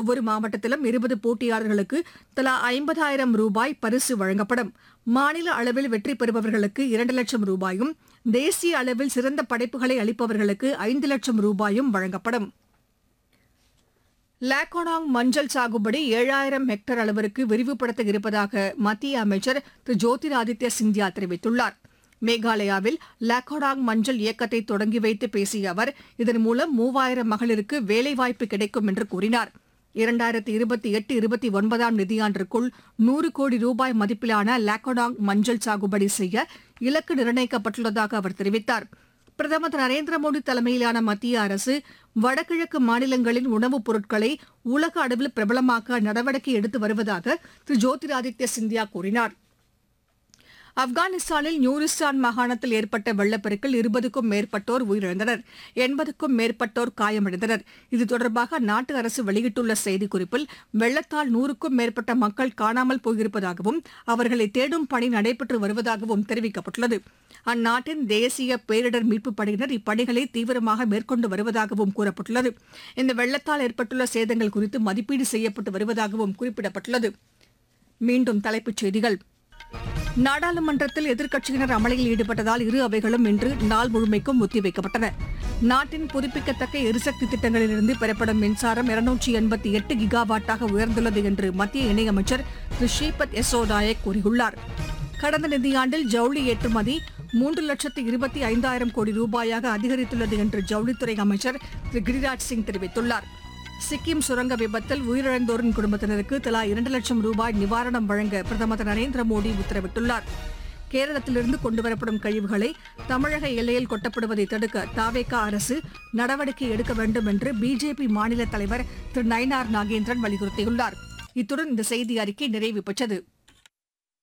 ஒவ்வொரு மாவட்டத்திலும் இருபது போட்டியாளர்களுக்கு தலா ஐம்பதாயிரம் ரூபாய் பரிசு வழங்கப்படும் மாநில அளவில் வெற்றி பெறுபவர்களுக்கு இரண்டு லட்சம் ரூபாயும் தேசிய அளவில் சிறந்த படைப்புகளை அளிப்பவர்களுக்கு ஐந்து லட்சம் ரூபாயும் வழங்கப்படும் லாக்கோனாங் மஞ்சள் சாகுபடி ஏழாயிரம் ஹெக்டேர் அளவிற்கு விரிவுபடுத்த இருப்பதாக மத்திய அமைச்சர் திரு ஜோதிராதித்ய சிந்தியா தெரிவித்துள்ளார் மேகாலயாவில் லாக்கோடாங் மஞ்சள் இயக்கத்தை தொடங்கி வைத்து பேசிய அவர் இதன் மூலம் மூவாயிரம் மகளிருக்கு வேலைவாய்ப்பு கிடைக்கும் என்று கூறினார் இரண்டாயிரத்தி இருபத்தி எட்டு இருபத்தி ஒன்பதாம் நிதியாண்டிற்குள் நூறு கோடி ரூபாய் மதிப்பிலான லாக்கோடாங் மஞ்சள் சாகுபடி செய்ய இலக்கு நிர்ணயிக்கப்பட்டுள்ளதாக அவர் தெரிவித்தார் பிரதமர் திரு நரேந்திர மோடி தலைமையிலான மத்திய அரசு வடகிழக்கு மாநிலங்களின் உணவுப் பொருட்களை உலக அளவில் பிரபலமாக்க நடவடிக்கை எடுத்து வருவதாக திரு ஜோதிராதித்ய சிந்தியா கூறினார் ஆப்கானிஸ்தானில் நியூரிஸ்தான் மாகாணத்தில் ஏற்பட்ட வெள்ளப்பெருக்கில் இருபதுக்கும் மேற்பட்டோர் உயிரிழந்தனர் எண்பதுக்கும் மேற்பட்டோர் காயமடைந்தனர் இது தொடர்பாக அந்நாட்டு அரசு வெளியிட்டுள்ள செய்திக்குறிப்பில் வெள்ளத்தால் நூறுக்கும் மேற்பட்ட மக்கள் காணாமல் போயிருப்பதாகவும் அவர்களை தேடும் பணி நடைபெற்று வருவதாகவும் தெரிவிக்கப்பட்டுள்ளது அந்நாட்டின் தேசிய பேரிடர் மீட்புப் படையினர் இப்பணிகளை தீவிரமாக மேற்கொண்டு வருவதாகவும் கூறப்பட்டுள்ளது இந்த வெள்ளத்தால் ஏற்பட்டுள்ள சேதங்கள் குறித்து மதிப்பீடு செய்யப்பட்டு வருவதாகவும் குறிப்பிடப்பட்டுள்ளது மீண்டும் தலைப்புச் செய்திகள் நாடாளுமன்றத்தில் எதிர்க்கட்சியினர் அமளியில் ஈடுபட்டதால் இரு அவைகளும் இன்று நாள் முழுமைக்கும் ஒத்திவைக்கப்பட்டன நாட்டின் புதுப்பிக்கத்தக்க எரிசக்தி திட்டங்களிலிருந்து பெறப்படும் மின்சாரம் இருநூற்றி எண்பத்தி எட்டு கிகாவாட்டாக உயர்ந்துள்ளது என்று மத்திய இணையமைச்சர் திரு ஸ்ரீபத் யசோ நாயக் கூறியுள்ளார் கடந்த நிதியாண்டில் ஜவுளி ஏற்றுமதி மூன்று லட்சத்து இருபத்தி ஐந்தாயிரம் கோடி ரூபாயாக அதிகரித்துள்ளது என்று ஜவுளித்துறை அமைச்சர் திரு கிரிராஜ் சிங் தெரிவித்துள்ளார் சிக்கிம் சுரங்க விபத்தில் உயிரிழந்தோரின் குடும்பத்தினருக்கு தலா இரண்டு லட்சம் ரூபாய் நிவாரணம் வழங்க பிரதமர் திரு நரேந்திர மோடி உத்தரவிட்டுள்ளார் கேரளத்திலிருந்து கொண்டுவரப்படும் கழிவுகளை தமிழக எல்லையில் கொட்டப்படுவதை தடுக்க தாவேகா அரசு நடவடிக்கை எடுக்க வேண்டும் என்று பிஜேபி மாநில தலைவர் திரு நயினார் நாகேந்திரன் வலியுறுத்தியுள்ளார் இத்துடன் இந்த செய்தி அறிக்கை நிறைவு பெற்றது